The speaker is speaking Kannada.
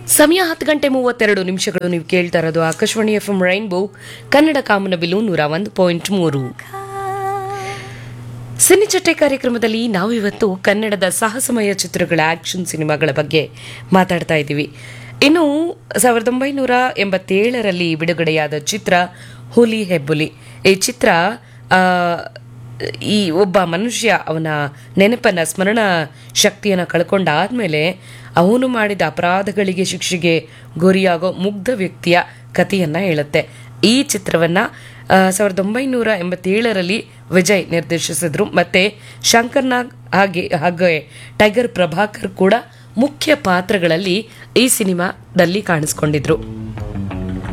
ಸಮಯ ಹತ್ತು ಗಂಟೆ ಮೂವತ್ತೆರಡು ನಿಮಿಷಗಳು ನೀವು ಕೇಳ್ತಾ ಇರೋದು Akashvani F M rainbow Kannada ಕಾಮನಬಿಲು ನೂರ ಒಂದು ಪಾಯಿಂಟ್ ಮೂರು ಸಿನಿಚಟ್ಟೆ ಕಾರ್ಯಕ್ರಮದಲ್ಲಿ ನಾವು ಇವತ್ತು ಕನ್ನಡದ ಸಾಹಸಮಯ ಚಿತ್ರಗಳ ಆಕ್ಷನ್ ಸಿನಿಮಾಗಳ ಬಗ್ಗೆ ಮಾತಾಡ್ತಾ ಇದ್ದೀವಿ ಇನ್ನು ಸಾವಿರದ ಒಂಬೈನೂರ ಎಂಬತ್ತೇಳರಲ್ಲಿ ಬಿಡುಗಡೆಯಾದ ಚಿತ್ರ ಹುಲಿ ಹೆಬ್ಬುಲಿ ಈ ಚಿತ್ರ ಆ, ಈ ಒಬ್ಬ ಮನುಷ್ಯ ಅವನ ನೆನಪನ್ನ ಸ್ಮರಣ ಶಕ್ತಿಯನ್ನು ಕಳ್ಕೊಂಡಾದ್ಮೇಲೆ ಅವನು ಮಾಡಿದ ಅಪರಾಧಗಳಿಗೆ ಶಿಕ್ಷೆಗೆ ಗುರಿಯಾಗೋ ಮುಗ್ಧ ವ್ಯಕ್ತಿಯ ಕಥೆಯನ್ನ ಹೇಳುತ್ತೆ ಈ ಚಿತ್ರವನ್ನ ಆ, ಸಾವಿರದ ಒಂಬೈನೂರ ಎಂಬತ್ತೇಳರಲ್ಲಿ ವಿಜಯ್ ನಿರ್ದೇಶಿಸಿದ್ರು ಮತ್ತೆ ಶಂಕರ್ನಾಗ್ ಹಾಗೆ ಹಾಗೆ ಟೈಗರ್ ಪ್ರಭಾಕರ್ ಕೂಡ ಮುಖ್ಯ ಪಾತ್ರಗಳಲ್ಲಿ ಈ ಸಿನಿಮಾದಲ್ಲಿ ಕಾಣಿಸ್ಕೊಂಡಿದ್ರು